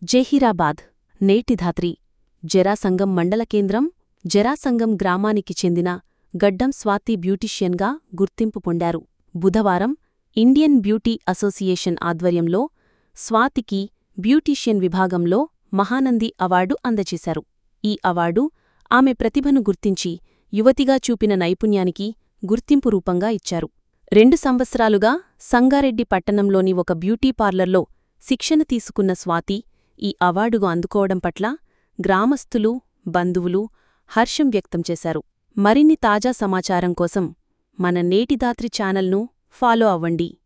జహీరాబాద్ నేటిధాత్రి జరాసంగం మండల కేంద్రం జరాసంగం గ్రామానికి చెందిన గడ్డం స్వాతి బ్యూటీషియన్గా గుర్తింపు పొందారు బుధవారం ఇండియన్ బ్యూటీ అసోసియేషన్ ఆధ్వర్యంలో స్వాతికి బ్యూటీషియన్ విభాగంలో మహానంది అవార్డు అందజేశారు ఈ అవార్డు ఆమె ప్రతిభను గుర్తించి యువతిగా చూపిన నైపుణ్యానికి గుర్తింపు రూపంగా ఇచ్చారు రెండు సంవత్సరాలుగా సంగారెడ్డి పట్టణంలోని ఒక బ్యూటీ పార్లర్లో శిక్షణ తీసుకున్న స్వాతి ఈ అవార్డును అందుకోవడం పట్ల గ్రామస్తులు బంధువులు హర్షం వ్యక్తం చేశారు మరిన్ని తాజా సమాచారం కోసం మన నేటిదాత్రి ఛానల్ను ఫాలో అవ్వండి